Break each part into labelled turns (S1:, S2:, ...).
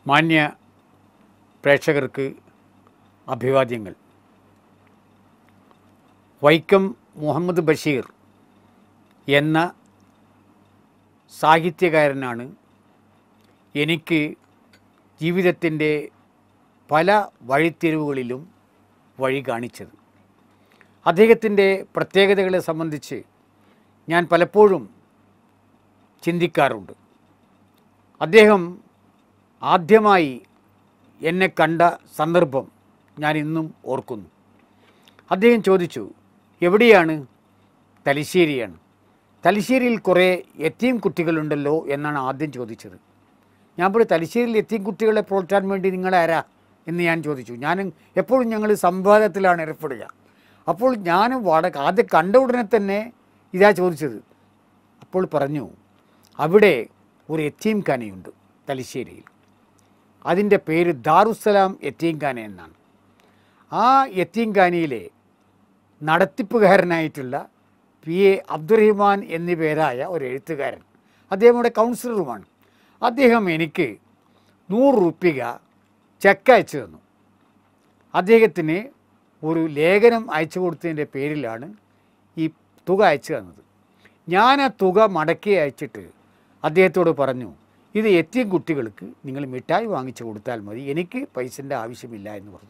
S1: മാന്യ പ്രേക്ഷകർക്ക് അഭിവാദ്യങ്ങൾ വൈക്കം മുഹമ്മദ് ബഷീർ എന്ന സാഹിത്യകാരനാണ് എനിക്ക് ജീവിതത്തിൻ്റെ പല വഴിത്തിരിവുകളിലും വഴി കാണിച്ചത് അദ്ദേഹത്തിൻ്റെ പ്രത്യേകതകളെ സംബന്ധിച്ച് ഞാൻ പലപ്പോഴും ചിന്തിക്കാറുണ്ട് അദ്ദേഹം ആദ്യമായി എന്നെ കണ്ട സന്ദർഭം ഞാൻ ഇന്നും ഓർക്കുന്നു അദ്ദേഹം ചോദിച്ചു എവിടെയാണ് തലശ്ശേരിയാണ് തലശ്ശേരിയിൽ കുറേ എത്തീം കുട്ടികളുണ്ടല്ലോ എന്നാണ് ആദ്യം ചോദിച്ചത് ഞാൻ പോയി തലശ്ശേരിയിൽ എത്തീം കുട്ടികളെ പ്രോത്സാൻ വേണ്ടി നിങ്ങളാരാ എന്ന് ഞാൻ ചോദിച്ചു ഞാൻ എപ്പോഴും ഞങ്ങൾ സംവാദത്തിലാണ് ഏർപ്പെടുക അപ്പോൾ ഞാൻ വട ആദ്യം കണ്ട ഉടനെ തന്നെ ഇതാ ചോദിച്ചത് അപ്പോൾ പറഞ്ഞു അവിടെ ഒരു എത്തീം ഖാനയുണ്ട് തലശ്ശേരിയിൽ അതിൻ്റെ പേര് ദാറുസലാം എത്തീം ഖാന എന്നാണ് ആ എത്തീം ഖാനയിലെ നടത്തിപ്പുകാരനായിട്ടുള്ള പി എ അബ്ദുറഹിമാൻ എന്നീ പേരായ ഒരു എഴുത്തുകാരൻ അദ്ദേഹം ഇവിടെ കൗൺസിലറുമാണ് അദ്ദേഹം എനിക്ക് നൂറ് റുപ്യ ചെക്ക് അയച്ചു തന്നു അദ്ദേഹത്തിന് ഒരു ലേഖനം അയച്ചു കൊടുത്തതിൻ്റെ പേരിലാണ് ഈ തുക അയച്ചു തന്നത് ഞാൻ ആ തുക മടക്കി അയച്ചിട്ട് അദ്ദേഹത്തോട് പറഞ്ഞു ഇത് എത്തിയും കുട്ടികൾക്ക് നിങ്ങൾ മിഠായി വാങ്ങിച്ചു കൊടുത്താൽ മതി എനിക്ക് പൈസൻ്റെ ആവശ്യമില്ല എന്ന് പറഞ്ഞു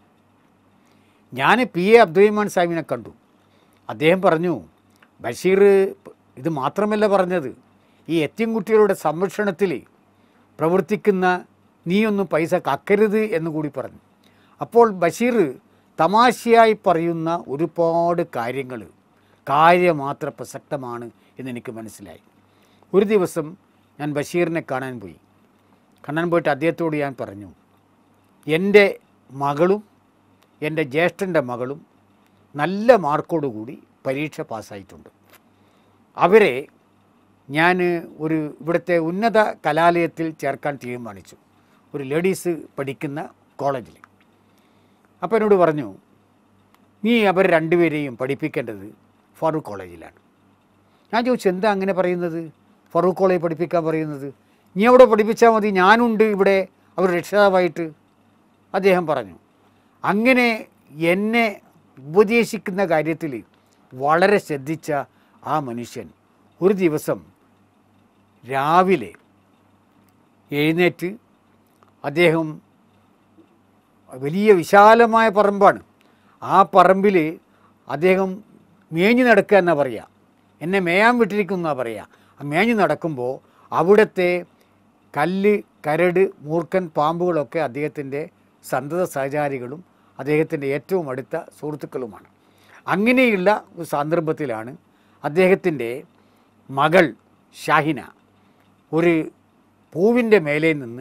S1: ഞാൻ പി എ അബ്ദുറഹിമാൻ സാഹിബിനെ കണ്ടു അദ്ദേഹം പറഞ്ഞു ബഷീർ ഇത് മാത്രമല്ല പറഞ്ഞത് ഈ എത്തിയും കുട്ടികളുടെ സംരക്ഷണത്തിൽ പ്രവർത്തിക്കുന്ന നീയൊന്നും പൈസ കക്കരുത് എന്ന് കൂടി പറഞ്ഞു അപ്പോൾ ബഷീർ തമാശയായി പറയുന്ന ഒരുപാട് കാര്യങ്ങൾ കാര്യമാത്ര പ്രസക്തമാണ് എന്നെനിക്ക് മനസ്സിലായി ഒരു ദിവസം ഞാൻ ബഷീറിനെ കാണാൻ പോയി കാണാൻ പോയിട്ട് അദ്ദേഹത്തോട് ഞാൻ പറഞ്ഞു എൻ്റെ മകളും എൻ്റെ ജ്യേഷ്ഠൻ്റെ മകളും നല്ല മാർക്കോടുകൂടി പരീക്ഷ പാസ്സായിട്ടുണ്ട് അവരെ ഞാൻ ഒരു ഇവിടുത്തെ ഉന്നത കലാലയത്തിൽ ചേർക്കാൻ തീരുമാനിച്ചു ഒരു ലേഡീസ് പഠിക്കുന്ന കോളേജിൽ അപ്പോൾ എന്നോട് പറഞ്ഞു നീ അവർ രണ്ടുപേരെയും പഠിപ്പിക്കേണ്ടത് ഫാറൂഖ് കോളേജിലാണ് ഞാൻ ചോദിച്ചു എന്താ അങ്ങനെ പറയുന്നത് ഫറൂഖ് കോളേജ് പഠിപ്പിക്കാൻ പറയുന്നത് നീ അവിടെ പഠിപ്പിച്ചാൽ മതി ഞാനുണ്ട് ഇവിടെ അവർ രക്ഷിതാവായിട്ട് അദ്ദേഹം പറഞ്ഞു അങ്ങനെ എന്നെ ഉപദേശിക്കുന്ന കാര്യത്തിൽ വളരെ ശ്രദ്ധിച്ച ആ മനുഷ്യൻ ഒരു ദിവസം രാവിലെ എഴുന്നേറ്റ് അദ്ദേഹം വലിയ വിശാലമായ പറമ്പാണ് ആ പറമ്പിൽ അദ്ദേഹം മേഞ്ഞു നടക്കുക എന്നാ പറയുക എന്നെ മേയാൻ വിട്ടിരിക്കുന്ന പറയുക ആ മേഞ്ഞു നടക്കുമ്പോൾ അവിടുത്തെ കല്ല് കരട് മൂർഖൻ പാമ്പുകളൊക്കെ അദ്ദേഹത്തിൻ്റെ സന്തത സഹചാരികളും അദ്ദേഹത്തിൻ്റെ ഏറ്റവും അടുത്ത സുഹൃത്തുക്കളുമാണ് അങ്ങനെയുള്ള ഒരു സന്ദർഭത്തിലാണ് അദ്ദേഹത്തിൻ്റെ മകൾ ഷാഹിന ഒരു പൂവിൻ്റെ മേലെ നിന്ന്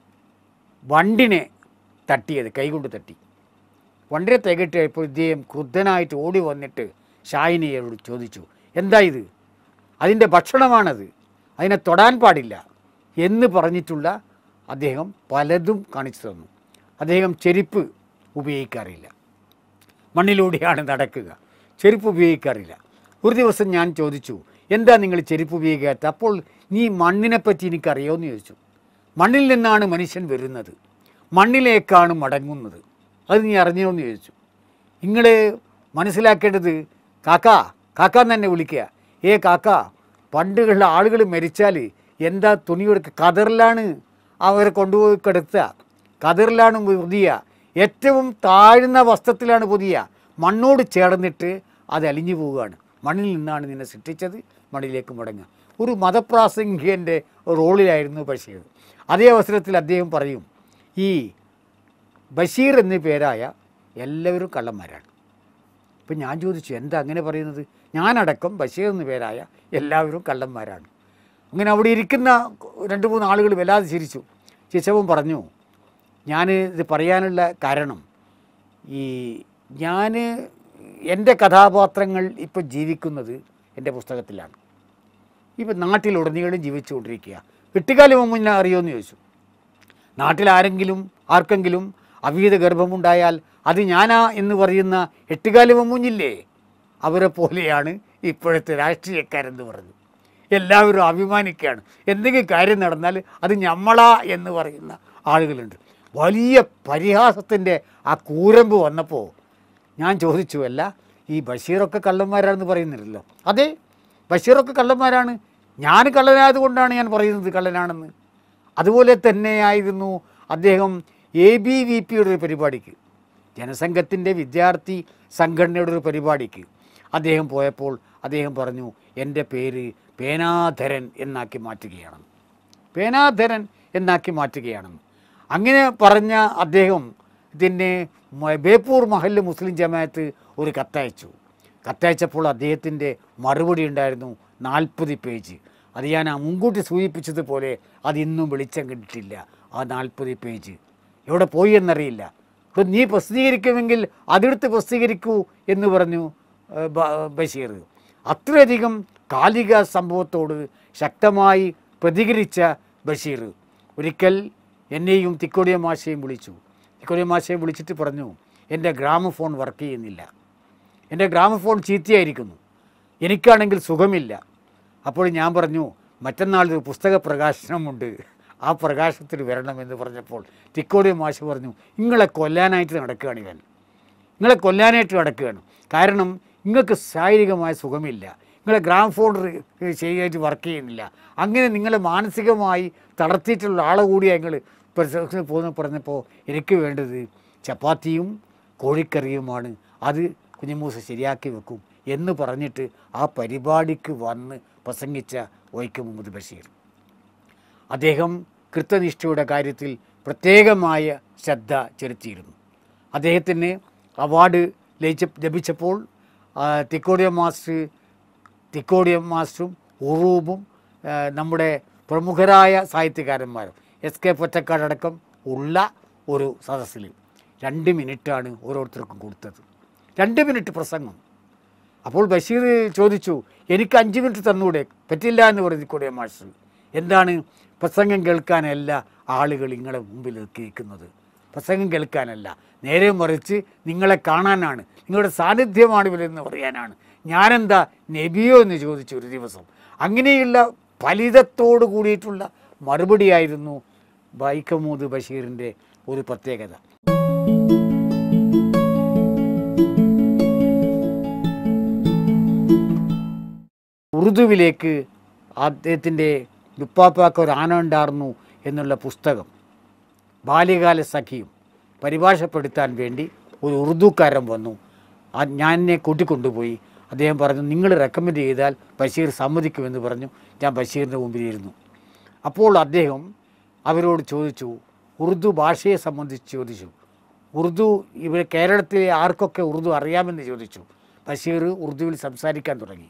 S1: വണ്ടിനെ തട്ടിയത് കൈകൊണ്ട് തട്ടി വണ്ടിനെ തികട്ടിയപ്പോൾ ഇദ്ദേഹം ക്രുദ്ധനായിട്ട് ഓടി വന്നിട്ട് ഷാഹിനിയോട് ചോദിച്ചു എന്താ ഇത് അതിൻ്റെ ഭക്ഷണമാണത് അതിനെ തൊടാൻ പാടില്ല എന്ന് പറഞ്ഞിട്ടുള്ള അദ്ദേഹം പലതും കാണിച്ചു തന്നു അദ്ദേഹം ചെരുപ്പ് ഉപയോഗിക്കാറില്ല മണ്ണിലൂടെയാണ് നടക്കുക ചെരുപ്പ് ഉപയോഗിക്കാറില്ല ഒരു ദിവസം ഞാൻ ചോദിച്ചു എന്താ നിങ്ങൾ ചെരുപ്പ് ഉപയോഗിക്കാത്ത അപ്പോൾ നീ മണ്ണിനെപ്പറ്റി എനിക്കറിയോ എന്ന് ചോദിച്ചു മണ്ണിൽ നിന്നാണ് മനുഷ്യൻ വരുന്നത് മണ്ണിലേക്കാണ് മടങ്ങുന്നത് അത് നീ അറിഞ്ഞോ എന്ന് ചോദിച്ചു നിങ്ങൾ മനസ്സിലാക്കേണ്ടത് കാക്ക കാക്ക എന്ന് തന്നെ വിളിക്കുക ഏ കാക്ക പണ്ടുള്ള ആളുകൾ മരിച്ചാൽ എന്താ തുണി കൊടുക്കുക കതറിലാണ് അവരെ കൊണ്ടുപോയി കിടത്തുക കതറിലാണ് പുതിയ ഏറ്റവും താഴ്ന്ന വസ്ത്രത്തിലാണ് പുതിയ മണ്ണോട് ചേർന്നിട്ട് അത് അലിഞ്ഞു പോവുകയാണ് മണ്ണിൽ നിന്നാണ് നിന്നെ സൃഷ്ടിച്ചത് മണ്ണിലേക്ക് മടങ്ങുക ഒരു മതപ്രാസംഗികൻ്റെ റോളിലായിരുന്നു ബഷീർ അതേ അവസരത്തിൽ അദ്ദേഹം പറയും ഈ ബഷീർ എന്ന പേരായ എല്ലാവരും കള്ളന്മാരാണ് ഇപ്പം ഞാൻ ചോദിച്ചു എന്താ അങ്ങനെ പറയുന്നത് ഞാനടക്കം ബഷീർ എന്ന പേരായ എല്ലാവരും കള്ളന്മാരാണ് അങ്ങനെ അവിടെ ഇരിക്കുന്ന രണ്ട് മൂന്ന് ആളുകൾ വല്ലാതെ ചിരിച്ചു ചിരിച്ചവൻ പറഞ്ഞു ഞാൻ ഇത് പറയാനുള്ള കാരണം ഈ ഞാൻ എൻ്റെ കഥാപാത്രങ്ങൾ ഇപ്പോൾ ജീവിക്കുന്നത് എൻ്റെ പുസ്തകത്തിലാണ് ഇപ്പം നാട്ടിലുടനീളം ജീവിച്ചുകൊണ്ടിരിക്കുക എട്ടുകാലം മുന്നേ അറിയുമെന്ന് ചോദിച്ചു നാട്ടിൽ ആരെങ്കിലും ആർക്കെങ്കിലും അവീത ഗർഭമുണ്ടായാൽ അത് ഞാനാ എന്ന് പറയുന്ന എട്ടുകാലി മമ്മൂഞ്ഞില്ലേ അവരെ പോലെയാണ് ഇപ്പോഴത്തെ രാഷ്ട്രീയക്കാരെന്ന് പറഞ്ഞു എല്ലാവരും അഭിമാനിക്കുകയാണ് എന്തെങ്കിലും കാര്യം നടന്നാൽ അത് ഞമ്മളാ എന്ന് പറയുന്ന ആളുകളുണ്ട് വലിയ പരിഹാസത്തിൻ്റെ ആ കൂരമ്പ് വന്നപ്പോൾ ഞാൻ ചോദിച്ചു അല്ല ഈ ബഷീറൊക്കെ കള്ളന്മാരാണെന്ന് പറയുന്നില്ലല്ലോ അതെ ബഷീറൊക്കെ കള്ളന്മാരാണ് ഞാൻ കള്ളനായതുകൊണ്ടാണ് ഞാൻ പറയുന്നത് കള്ളനാണെന്ന് അതുപോലെ തന്നെയായിരുന്നു അദ്ദേഹം എ ബി വി പിയുടെ ഒരു പരിപാടിക്ക് ജനസംഘത്തിൻ്റെ വിദ്യാർത്ഥി സംഘടനയുടെ ഒരു പരിപാടിക്ക് അദ്ദേഹം പോയപ്പോൾ അദ്ദേഹം പറഞ്ഞു എൻ്റെ പേര് പേനാധരൻ എന്നാക്കി മാറ്റുകയാണെന്ന് പേനാധരൻ എന്നാക്കി മാറ്റുകയാണെന്ന് അങ്ങനെ പറഞ്ഞ അദ്ദേഹം ഇതിന് മ- ബേപ്പൂർ മഹല്ല് മുസ്ലിം ജമാഅത്ത് ഒരു കത്തയച്ചു കത്തയച്ചപ്പോൾ അദ്ദേഹത്തിൻ്റെ മറുപടി ഉണ്ടായിരുന്നു നാൽപ്പത് പേജ് അത് ഞാൻ ആ മുൻകൂട്ടി സൂചിപ്പിച്ചതുപോലെ അത് ഇന്നും വെളിച്ചം കണ്ടിട്ടില്ല ആ നാൽപ്പത് പേജ് എവിടെ പോയി എന്നറിയില്ല അപ്പോൾ നീ പ്രസിദ്ധീകരിക്കുമെങ്കിൽ അതെടുത്ത് പ്രസിദ്ധീകരിക്കൂ എന്ന് പറഞ്ഞു ഏഹ്, ബ- ബഷീർ അത്രയധികം കാലിക സംഭവത്തോട് ശക്തമായി പ്രതികരിച്ച ബഷീർ ഒരിക്കൽ എന്നെയും തിക്കോടിയ മാഷയും വിളിച്ചു തിക്കോടിയ മാഷയെ വിളിച്ചിട്ട് പറഞ്ഞു എൻ്റെ ഗ്രാമഫോൺ വർക്ക് ചെയ്യുന്നില്ല എൻ്റെ ഗ്രാമഫോൺ ചീത്തയായിരിക്കുന്നു എനിക്കാണെങ്കിൽ സുഖമില്ല അപ്പോൾ ഞാൻ പറഞ്ഞു മറ്റന്നാൾ ഒരു പുസ്തക പ്രകാശനമുണ്ട് ആ പ്രകാശനത്തിന് വരണമെന്ന് പറഞ്ഞപ്പോൾ തിക്കോടി മാഷ് പറഞ്ഞു നിങ്ങളെ കൊല്ലാനായിട്ട് നടക്കുകയാണ് ഇവൻ നിങ്ങളെ കൊല്ലാനായിട്ട് നടക്കുകയാണ് കാരണം നിങ്ങൾക്ക് ശാരീരികമായ സുഖമില്ല നിങ്ങളെ ഗ്രാമഫോൺ ശരിയായിട്ട് വർക്ക് ചെയ്യുന്നില്ല അങ്ങനെ നിങ്ങളെ മാനസികമായി തളർത്തിയിട്ടുള്ള ആളെ കൂടിയാണ് നിങ്ങൾ പരിസരത്തിന് പോകുന്ന പറഞ്ഞപ്പോൾ എനിക്ക് വേണ്ടത് ചപ്പാത്തിയും കോഴിക്കറിയുമാണ് അത് കുഞ്ഞുമൂസ ശരിയാക്കി വെക്കും എന്ന് പറഞ്ഞിട്ട് ആ പരിപാടിക്ക് വന്ന് പ്രസംഗിച്ച വൈക്കം മുഹമ്മദ് ബഷീർ അദ്ദേഹം കൃത്യനിഷ്ഠയുടെ കാര്യത്തിൽ പ്രത്യേകമായ ശ്രദ്ധ ചെലുത്തിയിരുന്നു അദ്ദേഹത്തിന് അവാർഡ് ലഭിച്ച ലഭിച്ചപ്പോൾ ആ, തിക്കോടിയം മാസ്റ്റർ തിക്കോടിയം മാസ്റ്ററും ഉറൂബും ആ, നമ്മുടെ പ്രമുഖരായ സാഹിത്യകാരന്മാരും എസ് കെ പൊറ്റക്കാടടക്കം ഉള്ള ഒരു സദസ്സിൽ രണ്ട് മിനിറ്റാണ് ഓരോരുത്തർക്കും കൊടുത്തത് രണ്ട് മിനിറ്റ് പ്രസംഗം അപ്പോൾ ബഷീർ ചോദിച്ചു എനിക്ക് അഞ്ച് മിനിറ്റ് തന്നൂടെ പറ്റില്ല എന്ന് പറഞ്ഞു കൂടെ മാസ്റ്റർ എന്താണ് പ്രസംഗം കേൾക്കാനല്ല ആളുകൾ നിങ്ങളെ മുമ്പിൽ കേൾക്കുന്നത് പ്രസംഗം കേൾക്കാനല്ല നേരെ മറിച്ച് നിങ്ങളെ കാണാനാണ് നിങ്ങളുടെ സാന്നിധ്യമാണ് ഇവരെന്ന് പറയാനാണ് ഞാനെന്താ നബിയോ എന്ന് ചോദിച്ചു ഒരു ദിവസം അങ്ങനെയുള്ള ഫലിതത്തോട് കൂടിയിട്ടുള്ള മറുപടിയായിരുന്നു ബൈക്കമൂദ് ബഷീറിൻ്റെ ഒരു പ്രത്യേകത ഉറുദുവിലേക്ക് അദ്ദേഹത്തിൻ്റെ ദുപ്പാപ്പാക്ക് ഒരു ആന ഉണ്ടായിരുന്നു എന്നുള്ള പുസ്തകം ബാല്യകാല സഖിയും പരിഭാഷപ്പെടുത്താൻ വേണ്ടി ഒരു ഉറുദുക്കാരൻ വന്നു ആ ഞാൻ എന്നെ കൂട്ടിക്കൊണ്ടുപോയി അദ്ദേഹം പറഞ്ഞു നിങ്ങൾ റെക്കമെൻഡ് ചെയ്താൽ ബഷീർ സമ്മതിക്കുമെന്ന് പറഞ്ഞു ഞാൻ ബഷീറിൻ്റെ മുമ്പിലിരുന്നു അപ്പോൾ അദ്ദേഹം അവരോട് ചോദിച്ചു ഉറുദു ഭാഷയെ സംബന്ധിച്ച് ചോദിച്ചു ഉറുദു ഇവിടെ കേരളത്തിലെ ആർക്കൊക്കെ ഉറുദു അറിയാമെന്ന് ചോദിച്ചു ബഷീർ ഉറുദുവിൽ സംസാരിക്കാൻ തുടങ്ങി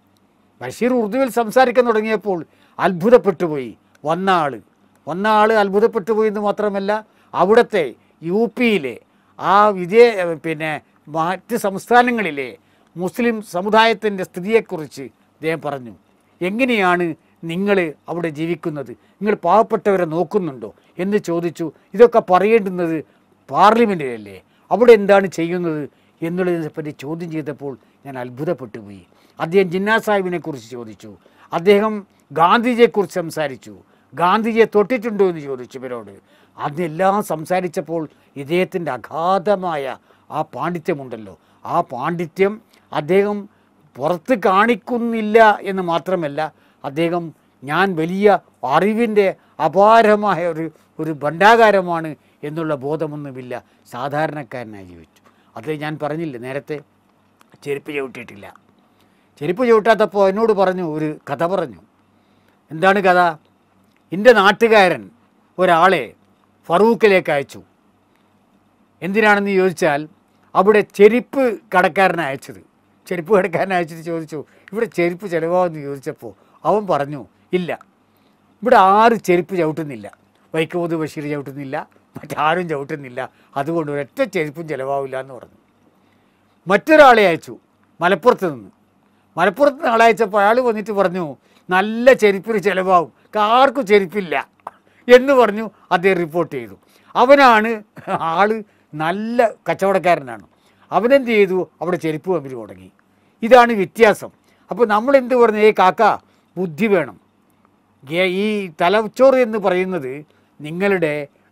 S1: ബഷീർ ഉറുദുവിൽ സംസാരിക്കാൻ തുടങ്ങിയപ്പോൾ അത്ഭുതപ്പെട്ടു പോയി വന്ന ആൾ വന്ന ആൾ അത്ഭുതപ്പെട്ടു പോയി എന്ന് മാത്രമല്ല അവിടുത്തെ യു പിയിലെ ആ വിജയ പിന്നെ മറ്റ് സംസ്ഥാനങ്ങളിലെ മുസ്ലിം സമുദായത്തിൻ്റെ സ്ഥിതിയെക്കുറിച്ച് അദ്ദേഹം പറഞ്ഞു എങ്ങനെയാണ് നിങ്ങൾ അവിടെ ജീവിക്കുന്നത് നിങ്ങൾ പാവപ്പെട്ടവരെ നോക്കുന്നുണ്ടോ എന്ന് ചോദിച്ചു ഇതൊക്കെ പറയേണ്ടുന്നത് പാർലമെൻറ്റിലല്ലേ അവിടെ എന്താണ് ചെയ്യുന്നത് എന്നുള്ളതിനെ പറ്റി ചോദ്യം ചെയ്തപ്പോൾ ഞാൻ അത്ഭുതപ്പെട്ടു പോയി അദ്ദേഹം ജിന്നാ സാഹിബിനെ കുറിച്ച് ചോദിച്ചു അദ്ദേഹം ഗാന്ധിജിയെക്കുറിച്ച് സംസാരിച്ചു ഗാന്ധിജിയെ തൊട്ടിട്ടുണ്ടോ എന്ന് ചോദിച്ചു ഇവരോട് അതെല്ലാം സംസാരിച്ചപ്പോൾ ഇദ്ദേഹത്തിൻ്റെ അഗാധമായ ആ പാണ്ഡിത്യമുണ്ടല്ലോ ആ പാണ്ഡിത്യം അദ്ദേഹം പുറത്ത് കാണിക്കുന്നില്ല എന്ന് മാത്രമല്ല അദ്ദേഹം ഞാൻ വലിയ അറിവിൻ്റെ അപാരമായ ഒരു ഒരു ഭണ്ഡാകാരമാണ് എന്നുള്ള ബോധമൊന്നുമില്ല സാധാരണക്കാരനായി ജീവിച്ചു അത് ഞാൻ പറഞ്ഞില്ല നേരത്തെ ചെരുപ്പ് ചവിട്ടിയിട്ടില്ല ചെരുപ്പ് ചവിട്ടാത്തപ്പോൾ എന്നോട് പറഞ്ഞു ഒരു കഥ പറഞ്ഞു എന്താണ് കഥ എൻ്റെ നാട്ടുകാരൻ ഒരാളെ ഫറൂഖിലേക്ക് അയച്ചു എന്തിനാണെന്ന് ചോദിച്ചാൽ അവിടെ ചെരുപ്പ് കടക്കാരനെ അയച്ചത് ചെരുപ്പ് കടക്കാരനെ അയച്ചിട്ട് ചോദിച്ചു ഇവിടെ ചെരുപ്പ് ചിലവാമെന്ന് ചോദിച്ചപ്പോൾ അവൻ പറഞ്ഞു ഇല്ല ഇവിടെ ആരും ചെരുപ്പ് ചവിട്ടുന്നില്ല വൈക്കോത് ബഷീർ ചവിട്ടുന്നില്ല മറ്റാരും ചവിട്ടുന്നില്ല അതുകൊണ്ട് ഒരൊറ്റ ചെരുപ്പും ചിലവാവില്ല എന്ന് പറഞ്ഞു മറ്റൊരാളെ അയച്ചു മലപ്പുറത്ത് നിന്ന് മലപ്പുറത്ത് നിന്ന് ആളെ അയച്ചപ്പോൾ അയാൾ വന്നിട്ട് പറഞ്ഞു നല്ല ചെരുപ്പിന് ചിലവാകും ആർക്കും ചെരുപ്പില്ല എന്ന് പറഞ്ഞു അദ്ദേഹം റിപ്പോർട്ട് ചെയ്തു അവനാണ് ആള് നല്ല കച്ചവടക്കാരനാണ് അവനെന്ത് ചെയ്തു അവിടെ ചെരുപ്പ് കമ്പനി തുടങ്ങി ഇതാണ് വ്യത്യാസം അപ്പോൾ നമ്മൾ എന്ത് പറഞ്ഞു ഏ കാക്ക ബുദ്ധി വേണം ഗേ- ഈ തലച്ചോറ് എന്ന് പറയുന്നത് നിങ്ങളുടെ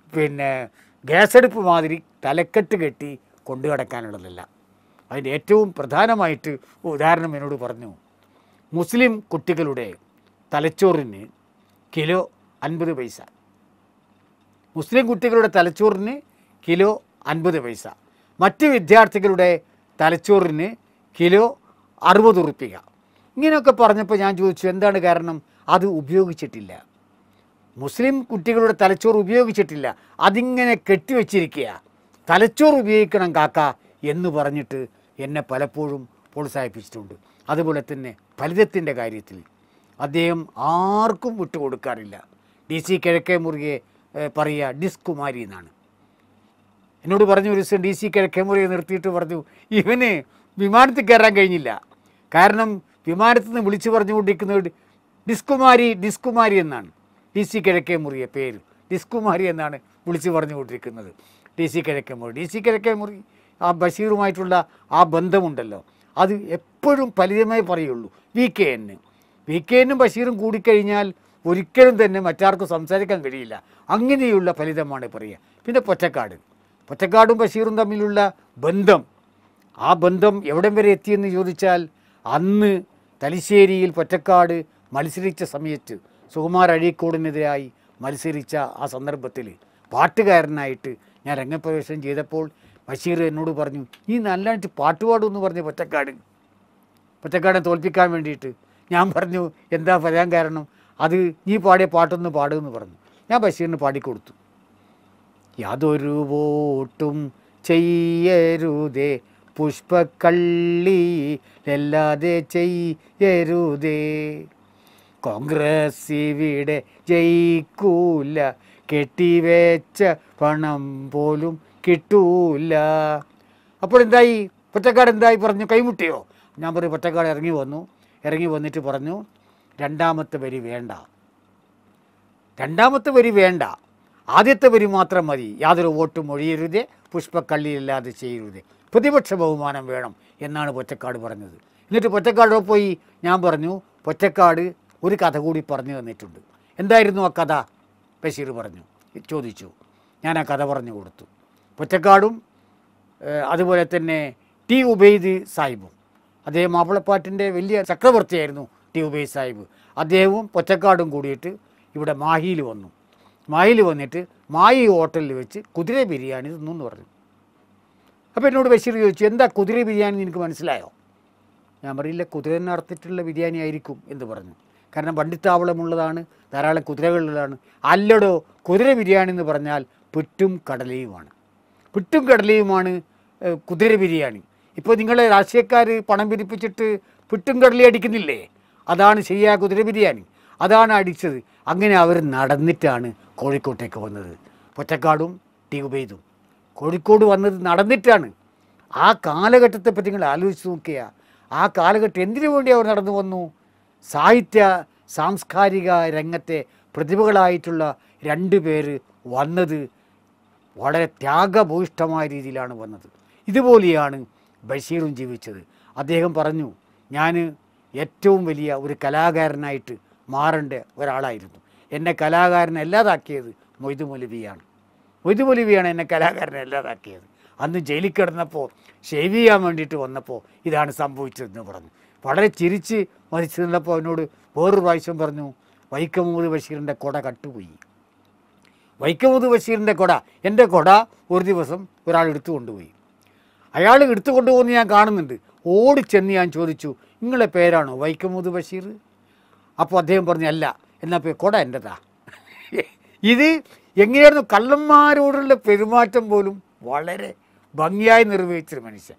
S1: പിന്നെ ഗ്യാസ് അടുപ്പ് മാതിരി തലക്കെട്ട് കെട്ടി കൊണ്ടു കിടക്കാനുള്ളതല്ല അതിൻ്റെ ഏറ്റവും പ്രധാനമായിട്ട് ഉദാഹരണം എന്നോട് പറഞ്ഞു മുസ്ലിം കുട്ടികളുടെ തലച്ചോറിന് കിലോ അൻപത് പൈസ മുസ്ലിം കുട്ടികളുടെ തലച്ചോറിന് കിലോ അൻപത് പൈസ മറ്റ് വിദ്യാർത്ഥികളുടെ തലച്ചോറിന് കിലോ അറുപത് ഉറുപ്പിക ഇങ്ങനെയൊക്കെ പറഞ്ഞപ്പോൾ ഞാൻ ചോദിച്ചു എന്താണ് കാരണം അത് ഉപയോഗിച്ചിട്ടില്ല മുസ്ലിം കുട്ടികളുടെ തലച്ചോറ് ഉപയോഗിച്ചിട്ടില്ല അതിങ്ങനെ കെട്ടിവെച്ചിരിക്കുക തലച്ചോറ് ഉപയോഗിക്കണം കാക്ക എന്ന് പറഞ്ഞിട്ട് എന്നെ പലപ്പോഴും പ്രോത്സാഹിപ്പിച്ചിട്ടുണ്ട് അതുപോലെ തന്നെ ഫലിതത്തിൻ്റെ കാര്യത്തിൽ അദ്ദേഹം ആർക്കും വിട്ടുകൊടുക്കാറില്ല ഡി സി കിഴക്കേ മുറിയെ ഏഹ്, പറയുക ഡിസ് കുമാരി എന്നാണ് എന്നോട് പറഞ്ഞു ഒരു ദിവസം ഡി സി കിഴക്കേമുറിയെ നിർത്തിയിട്ട് പറഞ്ഞു ഇവന് വിമാനത്തിൽ കയറാൻ കഴിഞ്ഞില്ല കാരണം വിമാനത്തിൽ നിന്ന് വിളിച്ചു പറഞ്ഞുകൊണ്ടിരിക്കുന്നത് ഡിസ്കുമാരി ഡിസ്കുമാരി എന്നാണ് ഡി സി കിഴക്കേമുറിയെ പേര് ഡിസ്കുമാരി എന്നാണ് വിളിച്ചു പറഞ്ഞുകൊണ്ടിരിക്കുന്നത് D C Kizhakkemuri D C Kizhakkemuri ആ ബഷീറുമായിട്ടുള്ള ആ ബന്ധമുണ്ടല്ലോ അത് എപ്പോഴും ഫലിതമേ പറയുള്ളൂ വി കെ എന്ന് വി കെ എന്നും ബഷീറും കൂടിക്കഴിഞ്ഞാൽ ഒരിക്കലും തന്നെ മറ്റാർക്കും സംസാരിക്കാൻ കഴിയില്ല അങ്ങനെയുള്ള ഫലിതമാണ് പറയുക പിന്നെ പൊറ്റക്കാട് പൊറ്റക്കാടും ബഷീറും തമ്മിലുള്ള ബന്ധം ആ ബന്ധം എവിടം വരെ എത്തിയെന്ന് ചോദിച്ചാൽ അന്ന് തലശ്ശേരിയിൽ പൊറ്റക്കാട് മത്സരിച്ച സമയത്ത് സുകുമാർ അഴീക്കോടിനെതിരായി മത്സരിച്ച ആ സന്ദർഭത്തിൽ പാട്ടുകാരനായിട്ട് ഞാൻ രംഗപ്രവേശനം ചെയ്തപ്പോൾ ബഷീർ എന്നോട് പറഞ്ഞു നീ നല്ലതായിട്ട് പാട്ട് പാടുമെന്ന് പറഞ്ഞു പൊറ്റക്കാട് പൊറ്റക്കാടനെ തോൽപ്പിക്കാൻ വേണ്ടിയിട്ട് ഞാൻ പറഞ്ഞു എന്താ പറയാൻ കാരണം അത് നീ പാടിയ പാട്ടൊന്ന് പാടുമെന്ന് പറഞ്ഞു ഞാൻ ബഷീറിന് പാടിക്കൊടുത്തു യാതൊരു വോട്ടും ചെയ്യരുതേ പുഷ്പക്കള്ളിയിലല്ലാതെ ചെയ്യരുതേ കോൺഗ്രസ് ഇവിടെ ജയിക്കൂല കെട്ടിവെച്ച പണം പോലും കിട്ടൂല അപ്പോൾ എന്തായി പൊറ്റക്കാട് എന്തായി പറഞ്ഞു കൈമുട്ടിയോ ഞാൻ പറഞ്ഞു പൊറ്റക്കാട് ഇറങ്ങി വന്നു ഇറങ്ങി വന്നിട്ട് പറഞ്ഞു രണ്ടാമത്തെ വരി വേണ്ട രണ്ടാമത്തെ വരി വേണ്ട ആദ്യത്തെ വരി മാത്രം മതി യാതൊരു വോട്ടും ഒഴിയരുതേ പുഷ്പക്കള്ളിയില്ലാതെ ചെയ്യരുതേ പ്രതിപക്ഷ ബഹുമാനം വേണം എന്നാണ് പൊറ്റക്കാട് പറഞ്ഞത് എന്നിട്ട് പൊറ്റക്കാട് പോയി ഞാൻ പറഞ്ഞു പൊറ്റക്കാട് ഒരു കഥ കൂടി പറഞ്ഞു തന്നിട്ടുണ്ട് എന്തായിരുന്നു ആ കഥ ബഷീർ പറഞ്ഞു ചോദിച്ചു ഞാൻ ആ കഥ പറഞ്ഞു കൊടുത്തു പൊറ്റക്കാടും ഏഹ്, അതുപോലെ തന്നെ ടി ഉബൈദ് സാഹിബും അദ്ദേഹം മാപ്പിളപ്പാട്ടിൻ്റെ വലിയ ചക്രവർത്തിയായിരുന്നു ടി ഉബൈദ് സാഹിബ് അദ്ദേഹവും പൊറ്റക്കാടും കൂടിയിട്ട് ഇവിടെ മാഹിയിൽ വന്നു മാഹിയിൽ വന്നിട്ട് മായി ഹോട്ടലിൽ വെച്ച് കുതിര ബിരിയാണി തിന്നു എന്ന് പറഞ്ഞു അപ്പോൾ എന്നോട് ബഷീർ ചോദിച്ചു എന്താ കുതിര ബിരിയാണി നിനക്ക് മനസ്സിലായോ ഞാൻ പറയില്ല കുതിര നടത്തിയിട്ടുള്ള ബിരിയാണി ആയിരിക്കും എന്ന് പറഞ്ഞു കാരണം വണ്ടിത്താവളമുള്ളതാണ് ധാരാളം കുതിരകളുള്ളതാണ് അല്ലടോ കുതിര ബിരിയാണി എന്ന് പറഞ്ഞാൽ പുറ്റും കടലയുമാണ് പുറ്റും കടലയുമാണ് ഏഹ്, കുതിര ബിരിയാണി ഇപ്പോൾ നിങ്ങളെ രാഷ്ട്രീയക്കാർ പണം പിരിപ്പിച്ചിട്ട് പുറ്റും കടലയും അടിക്കുന്നില്ലേ അതാണ് ശരിയായ കുതിര ബിരിയാണി അതാണ് അടിച്ചത് അങ്ങനെ അവർ നടന്നിട്ടാണ് കോഴിക്കോട്ടേക്ക് വന്നത് പൊറ്റക്കാടും ടി ഉബൈദും കോഴിക്കോട് വന്നത് നടന്നിട്ടാണ് ആ കാലഘട്ടത്തെ പറ്റി നിങ്ങൾ ആലോചിച്ച് നോക്കിയ ആ കാലഘട്ടം എന്തിനു വേണ്ടി അവർ നടന്നു വന്നു സാഹിത്യ സാംസ്കാരിക രംഗത്തെ പ്രതിഭകളായിട്ടുള്ള രണ്ട് പേര് വന്നത് വളരെ ത്യാഗഭൂയിഷ്ടമായ രീതിയിലാണ് വന്നത് ഇതുപോലെയാണ് ബഷീറും ജീവിച്ചത് അദ്ദേഹം പറഞ്ഞു ഞാൻ ഏറ്റവും വലിയ ഒരു കലാകാരനായിട്ട് മാറേണ്ട ഒരാളായിരുന്നു എന്നെ കലാകാരൻ അല്ലാതാക്കിയത് മൊയ്തു മൊലിബിയാണ് മൊയ്തു മൊലിബിയാണ് എന്നെ കലാകാരനെ അല്ലാതാക്കിയത് അന്ന് ജയിലിൽ കിടന്നപ്പോൾ ഷേവ് ചെയ്യാൻ വേണ്ടിയിട്ട് വന്നപ്പോൾ ഇതാണ് സംഭവിച്ചതെന്ന് പറഞ്ഞു വളരെ ചിരിച്ച് മരിച്ചു നിന്നപ്പോൾ അവനോട് വേറൊരു പ്രാവശ്യം പറഞ്ഞു വൈക്കം മുഹമ്മദ് ബഷീറിൻ്റെ കൊട കട്ടുപോയി വൈക്കമുത് ബഷീറിൻ്റെ കൊട എൻ്റെ കൊട ഒരു ദിവസം ഒരാൾ എടുത്തു കൊണ്ടുപോയി അയാൾ എടുത്തു കൊണ്ടുപോകുന്ന ഞാൻ കാണുന്നുണ്ട് ഓടിച്ചെന്ന് ഞാൻ ചോദിച്ചു നിങ്ങളെ പേരാണോ വൈക്കമുത് ബഷീർ അപ്പോൾ അദ്ദേഹം പറഞ്ഞു അല്ല എന്നാൽ പേ കൊട എൻ്റെതാ ഇത് എങ്ങനെയായിരുന്നു കള്ളന്മാരോടുള്ള പെരുമാറ്റം പോലും വളരെ ഭംഗിയായി നിർവഹിച്ചൊരു മനുഷ്യൻ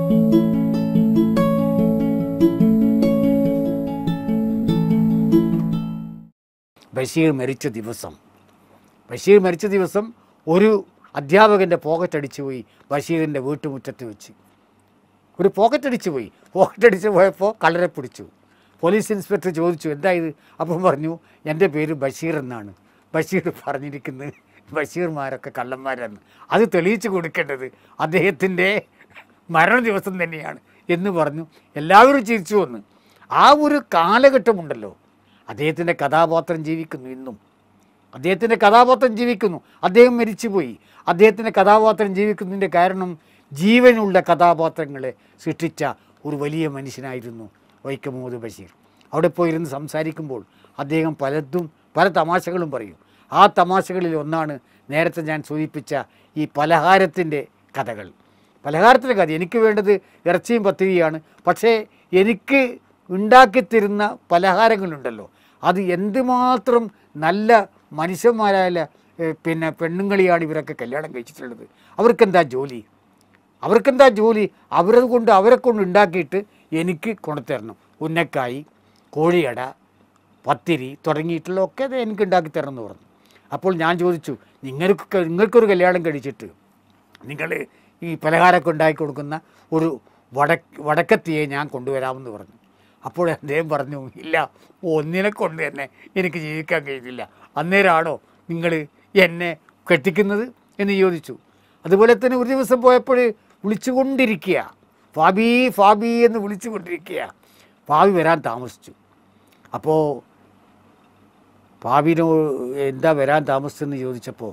S1: ബഷീർ മരിച്ച ദിവസം ബഷീർ മരിച്ച ദിവസം ഒരു അധ്യാപകൻ്റെ പോക്കറ്റ് അടിച്ചു പോയി ബഷീറിൻ്റെ വീട്ടുമുറ്റത്ത് വെച്ച് ഒരു പോക്കറ്റ് അടിച്ചു പോയി പോക്കറ്റ് അടിച്ച് പോയപ്പോൾ കളരെ പിടിച്ചു പോലീസ് ഇൻസ്പെക്ടർ ചോദിച്ചു എന്താ ഇത് അപ്പം പറഞ്ഞു എൻ്റെ പേര് ബഷീർ എന്നാണ് ബഷീർ പറഞ്ഞിരിക്കുന്നത് ബഷീർമാരൊക്കെ കള്ളന്മാരാണ് അത് തെളിയിച്ചു കൊടുക്കേണ്ടത് അദ്ദേഹത്തിൻ്റെ മരണ ദിവസം തന്നെയാണ് എന്ന് പറഞ്ഞു എല്ലാവരും ചിരിച്ചു വന്ന് ആ ഒരു കാലഘട്ടമുണ്ടല്ലോ അദ്ദേഹത്തിൻ്റെ കഥാപാത്രം ജീവിക്കുന്നു ഇന്നും അദ്ദേഹത്തിൻ്റെ കഥാപാത്രം ജീവിക്കുന്നു അദ്ദേഹം മരിച്ചുപോയി അദ്ദേഹത്തിൻ്റെ കഥാപാത്രം ജീവിക്കുന്നതിൻ്റെ കാരണം ജീവനുള്ള കഥാപാത്രങ്ങളെ സൃഷ്ടിച്ച ഒരു വലിയ മനുഷ്യനായിരുന്നു വൈക്കം മുഹമ്മദ് ബഷീർ അവിടെ പോയിരുന്ന് സംസാരിക്കുമ്പോൾ അദ്ദേഹം പലതും പല തമാശകളും പറയും ആ തമാശകളിൽ ഒന്നാണ് നേരത്തെ ഞാൻ സൂചിപ്പിച്ച ഈ പലഹാരത്തിൻ്റെ കഥകൾ പലഹാരത്തിൻ്റെ കഥ എനിക്ക് വേണ്ടത് ഇറച്ചിയും പത്തിരിയാണ് പക്ഷേ എനിക്ക് ഉണ്ടാക്കിത്തരുന്ന പലഹാരങ്ങളുണ്ടല്ലോ അത് എന്തുമാത്രം നല്ല മനുഷ്യന്മാരായ ഏഹ്, പിന്നെ പെണ്ണുങ്ങളെയാണ് ഇവരൊക്കെ കല്യാണം കഴിച്ചിട്ടുള്ളത് അവർക്കെന്താ ജോലി അവർക്കെന്താ ജോലി അവരത് കൊണ്ട് അവരെ കൊണ്ട് ഉണ്ടാക്കിയിട്ട് എനിക്ക് കൊണ്ടുതരണം ഉന്നക്കായി കോഴിയട പത്തിരി തുടങ്ങിയിട്ടുള്ള ഒക്കെ അത് എനിക്ക് ഉണ്ടാക്കി തരണം എന്ന് പറഞ്ഞു അപ്പോൾ ഞാൻ ചോദിച്ചു നിങ്ങൾക്ക് നിങ്ങൾക്കൊരു കല്യാണം കഴിച്ചിട്ട് നിങ്ങൾ ഈ പലഹാരമൊക്കെ ഉണ്ടാക്കി കൊടുക്കുന്ന ഒരു വടക്ക് വടക്കത്തിയെ ഞാൻ കൊണ്ടുവരാമെന്ന് പറഞ്ഞു അപ്പോൾ അദ്ദേഹം പറഞ്ഞു ഇല്ല ഒന്നിനെ കൊണ്ട് തന്നെ എനിക്ക് ജീവിക്കാൻ കഴിയുന്നില്ല അന്നേരമാണോ നിങ്ങൾ എന്നെ കെട്ടിക്കുന്നത് എന്ന് ചോദിച്ചു അതുപോലെ തന്നെ ഒരു ദിവസം പോയപ്പോൾ വിളിച്ചുകൊണ്ടിരിക്കുക ഫാബി ഫാബി എന്ന് വിളിച്ചുകൊണ്ടിരിക്കുക ഫാബി വരാൻ താമസിച്ചു അപ്പോൾ ഫാബിനോ എന്താ വരാൻ താമസിച്ചെന്ന് ചോദിച്ചപ്പോൾ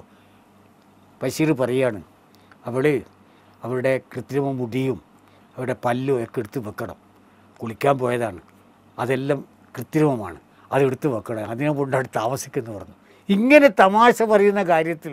S1: ബഷീർ പറയാണ് അവൾ അവളുടെ കൃത്രിമ മുടിയും അവരുടെ പല്ലും ഒക്കെ എടുത്ത് വെക്കണം കുളിക്കാൻ പോയതാണ് അതെല്ലാം കൃത്രിമമാണ് അത് എടുത്ത് വെക്കണം അതിനെ കൊണ്ടാണ് താമസിക്കുന്നു പറഞ്ഞു ഇങ്ങനെ തമാശ പറയുന്ന കാര്യത്തിൽ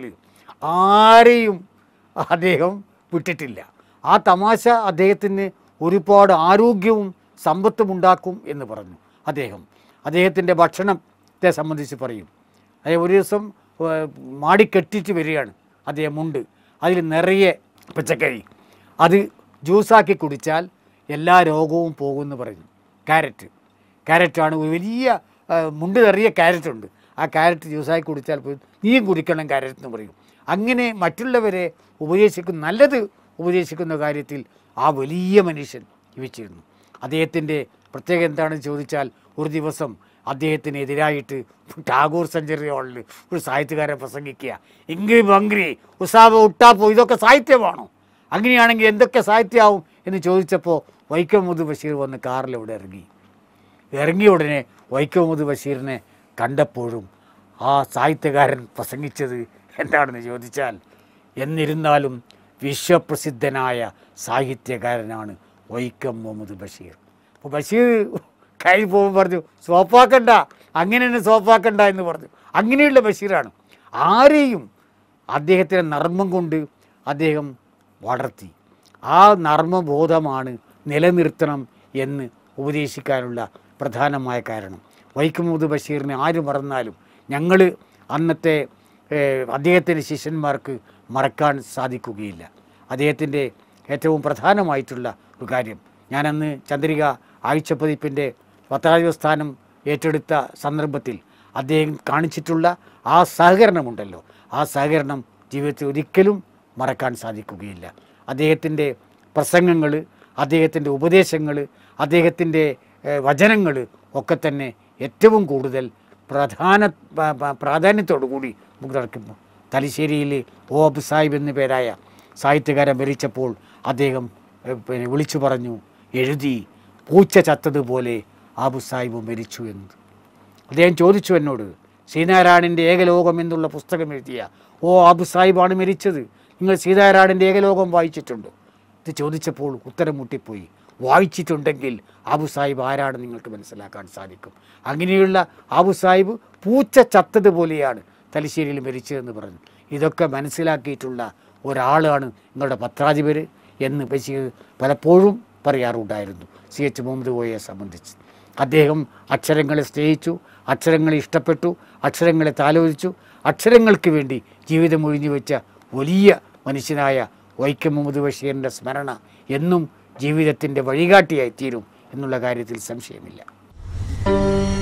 S1: ആരെയും അദ്ദേഹം വിട്ടിട്ടില്ല ആ തമാശ അദ്ദേഹത്തിന് ഒരുപാട് ആരോഗ്യവും സമ്പത്തും ഉണ്ടാക്കും എന്ന് പറഞ്ഞു അദ്ദേഹം അദ്ദേഹത്തിൻ്റെ ഭക്ഷണത്തെ സംബന്ധിച്ച് പറയും അതായത് ഒരു ദിവസം ഏഹ്, മാടിക്കെട്ടിച്ച് വരികയാണ് അദ്ദേഹം ഉണ്ട് അതിൽ നിറയെ പച്ചക്കറി അത് ജ്യൂസാക്കി കുടിച്ചാൽ എല്ലാ രോഗവും പോകുമെന്ന് പറഞ്ഞു ക്യാരറ്റ് ക്യാരറ്റാണ് ഒരു വലിയ ആ, മുണ്ട് നിറയെ ക്യാരറ്റ് ഉണ്ട് ആ ക്യാരറ്റ് ജ്യൂസാക്കി കുടിച്ചാൽ പോയി നീയും കുടിക്കണം ക്യാരറ്റ് എന്ന് പറയും അങ്ങനെ മറ്റുള്ളവരെ ഉപദേശിക്കുന്ന നല്ലത് ഉപദേശിക്കുന്ന കാര്യത്തിൽ ആ വലിയ മനുഷ്യൻ ജീവിച്ചിരുന്നു അദ്ദേഹത്തിൻ്റെ പ്രത്യേകത എന്താണെന്ന് ചോദിച്ചാൽ ഒരു ദിവസം അദ്ദേഹത്തിനെതിരായിട്ട് ടാഗോർ സെഞ്ചുറി ഹാളിൽ ഒരു സാഹിത്യകാരൻ പ്രസംഗിക്കുക ഇംഗ്രി ബംഗ്രി ഉസാബ ഉട്ടാപ്പോ ഇതൊക്കെ സാഹിത്യമാണോ അങ്ങനെയാണെങ്കിൽ എന്തൊക്കെ സാഹിത്യമാവും എന്ന് ചോദിച്ചപ്പോൾ വൈക്കം മുഹമ്മദ് ബഷീർ വന്ന് കാറിൽ ഇവിടെ ഇറങ്ങി ഇറങ്ങിയ ഉടനെ വൈക്കം മുഹമ്മദ് ബഷീറിനെ കണ്ടപ്പോഴും ആ സാഹിത്യകാരൻ പ്രസംഗിച്ചത് എന്താണെന്ന് ചോദിച്ചാൽ എന്നിരുന്നാലും വിശ്വപ്രസിദ്ധനായ സാഹിത്യകാരനാണ് വൈക്കം മുഹമ്മദ് ബഷീർ അപ്പോൾ ബഷീർ കൈ പോകുമ്പോൾ പറഞ്ഞു സോപ്പാക്കണ്ട അങ്ങനെ തന്നെ സോപ്പാക്കണ്ട എന്ന് പറഞ്ഞു അങ്ങനെയുള്ള ബഷീറാണ് ആരെയും അദ്ദേഹത്തിൻ്റെ നർമ്മം കൊണ്ട് അദ്ദേഹം വളർത്തി ആ നർമ്മബോധമാണ് നിലനിർത്തണം എന്ന് ഉപദേശിക്കാനുള്ള പ്രധാനമായ കാരണം വൈക്കം മുഹമ്മദ് ബഷീറിനെ ആര് മറന്നാലും ഞങ്ങൾ അന്നത്തെ ഏഹ്, അദ്ദേഹത്തിൻ്റെ ശിഷ്യന്മാർക്ക് മറക്കാൻ സാധിക്കുകയില്ല അദ്ദേഹത്തിൻ്റെ ഏറ്റവും പ്രധാനമായിട്ടുള്ള ഒരു കാര്യം ഞാനന്ന് ചന്ദ്രിക ആഴ്ചപ്പതിപ്പിൻ്റെ പത്താം സ്ഥാനം ഏറ്റെടുത്ത സന്ദർഭത്തിൽ അദ്ദേഹം കാണിച്ചിട്ടുള്ള ആ സഹകരണമുണ്ടല്ലോ ആ സഹകരണം ജീവിതത്തിൽ ഒരിക്കലും മറക്കാൻ സാധിക്കുകയില്ല അദ്ദേഹത്തിൻ്റെ പ്രസംഗങ്ങൾ അദ്ദേഹത്തിൻ്റെ ഉപദേശങ്ങൾ അദ്ദേഹത്തിൻ്റെ വചനങ്ങൾ ഒക്കെ തന്നെ ഏറ്റവും കൂടുതൽ പ്രധാന പ- പ- പ്രാധാന്യത്തോടു കൂടി നമുക്ക് നടക്കുമ്പോൾ തലശ്ശേരിയിൽ ഒ അബു സാഹിബ് എന്നു പേരായ സാഹിത്യകാരൻ മരിച്ചപ്പോൾ അദ്ദേഹം ഏഹ്, പിന്നെ വിളിച്ചു പറഞ്ഞു എഴുതി പൂച്ച ചത്തതുപോലെ ആബു സാഹിബ് മരിച്ചു എന്ന് അദ്ദേഹം ചോദിച്ചു എന്നോട് ശ്രീനാരായണൻ്റെ ഏകലോകം എന്നുള്ള പുസ്തകം എഴുതിയ ഓ ആബു സാഹിബാണ് മരിച്ചത് നിങ്ങൾ സീതാരായണൻ്റെ ഏകലോകം വായിച്ചിട്ടുണ്ടോ ഇത് ചോദിച്ചപ്പോൾ ഉത്തരം മുട്ടിപ്പോയി വായിച്ചിട്ടുണ്ടെങ്കിൽ ആബു സാഹിബ് ആരാണ് നിങ്ങൾക്ക് മനസ്സിലാക്കാൻ സാധിക്കും അങ്ങനെയുള്ള ആബു സാഹിബ് പൂച്ച ചത്തതുപോലെയാണ് തലശ്ശേരിയിൽ മരിച്ചതെന്ന് പറഞ്ഞു ഇതൊക്കെ മനസ്സിലാക്കിയിട്ടുള്ള ഒരാളാണ് നിങ്ങളുടെ പത്രാധിപർ എന്ന് ബഷീർ പലപ്പോഴും പറയാറുണ്ടായിരുന്നു സി എച്ച് മുഹമ്മദ് കോയെ സംബന്ധിച്ച് അദ്ദേഹം അക്ഷരങ്ങളെ സ്നേഹിച്ചു അക്ഷരങ്ങളെ ഇഷ്ടപ്പെട്ടു അക്ഷരങ്ങളെ താലോചിച്ചു അക്ഷരങ്ങൾക്ക് വേണ്ടി ജീവിതം ഒഴിഞ്ഞു വെച്ച വലിയ മനുഷ്യനായ വൈക്കം മുഹമ്മദ് ബഷീറിൻ്റെ സ്മരണ എന്നും ജീവിതത്തിൻ്റെ വഴികാട്ടിയായി തീരും എന്നുള്ള കാര്യത്തിൽ സംശയമില്ല